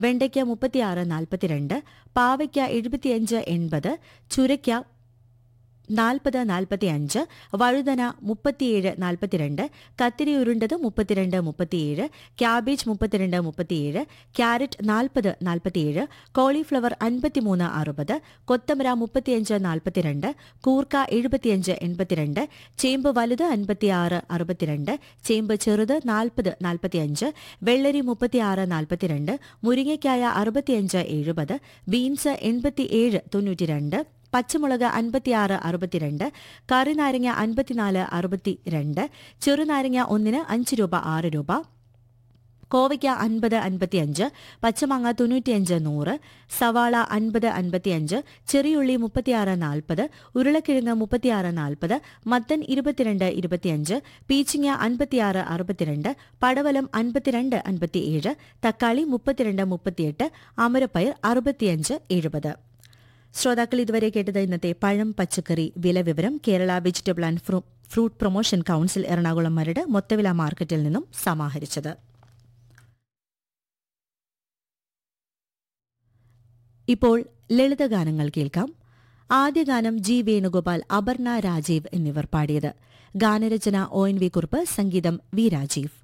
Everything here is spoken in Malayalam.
വെണ്ടയ്ക്ക മുപ്പത്തിയാറ് നാൽപ്പത്തിരണ്ട് പാവയ്ക്ക എഴുപത്തിയഞ്ച് എൺപത് ചുരയ്ക്ക നാൽപ്പത് നാൽപ്പത്തിയഞ്ച് വഴുതന മുപ്പത്തിയേഴ് നാൽപ്പത്തിരണ്ട് കത്തിരി ഉരുണ്ടത് മുപ്പത്തിരണ്ട് മുപ്പത്തിയേഴ് ക്യാബേജ് മുപ്പത്തിരണ്ട് മുപ്പത്തിയേഴ് ക്യാരറ്റ് നാൽപ്പത് നാൽപ്പത്തിയേഴ് കോളിഫ്ലവർ അൻപത്തിമൂന്ന് അറുപത് കൊത്തമര മുപ്പത്തിയഞ്ച് നാൽപ്പത്തിരണ്ട് കൂർക്ക എഴുപത്തിയഞ്ച് എൺപത്തിരണ്ട് ചേമ്പ് വലുത് അൻപത്തിയാറ് അറുപത്തിരണ്ട് ചേമ്പ് ചെറുത് നാൽപ്പത് നാൽപ്പത്തിയഞ്ച് വെള്ളരി മുപ്പത്തിയാറ് നാൽപ്പത്തിരണ്ട് മുരിങ്ങയ്ക്കായ അറുപത്തിയഞ്ച് എഴുപത് ബീൻസ് എൺപത്തിയേഴ് തൊണ്ണൂറ്റിരണ്ട് പച്ചമുളക് അൻപത്തിയാറ് അറുപത്തിരണ്ട് കറിനാരങ്ങ അൻപത്തിനാല് അറുപത്തിരണ്ട് ചെറുനാരങ്ങ ഒന്നിന് അഞ്ച് രൂപ ആറ് രൂപ കോവയ്ക്ക അൻപത് അൻപത്തിയഞ്ച് പച്ചമാങ്ങ തൊണ്ണൂറ്റിയഞ്ച് നൂറ് സവാള അൻപത് അൻപത്തിയഞ്ച് ചെറിയുള്ളി മുപ്പത്തിയാറ് നാൽപ്പത് ഉരുളക്കിഴങ്ങ് മുപ്പത്തിയാറ് നാൽപ്പത് മത്തൻ ഇരുപത്തിരണ്ട് ഇരുപത്തിയഞ്ച് പീച്ചിങ്ങ അൻപത്തിയാറ് അറുപത്തിരണ്ട് പടവലം അൻപത്തിരണ്ട് അൻപത്തിയേഴ് തക്കാളി മുപ്പത്തിരണ്ട് മുപ്പത്തിയെട്ട് അമരപ്പയർ അറുപത്തിയഞ്ച് എഴുപത് ശ്രോതാക്കൾ ഇതുവരെ കേട്ടത് ഇന്നത്തെ പഴം പച്ചക്കറി വില വിവരം കേരള വെജിറ്റബിൾ ആൻഡ് ഫ്രൂ- fruit promotion council Ernakulam Maradu മൊത്തവില മാർക്കറ്റിൽ നിന്നും സമാഹരിച്ചത് ഇപ്പോൾ ലളിതഗാനങ്ങൾ കേൾക്കാം ആദ്യ ഗാനം ജി വേണുഗോപാൽ അപർണ രാജീവ് എന്നിവർ പാടിയത് ഗാനരചന ഒ എൻ വി കുറുപ്പ് സംഗീതം വി രാജീവ്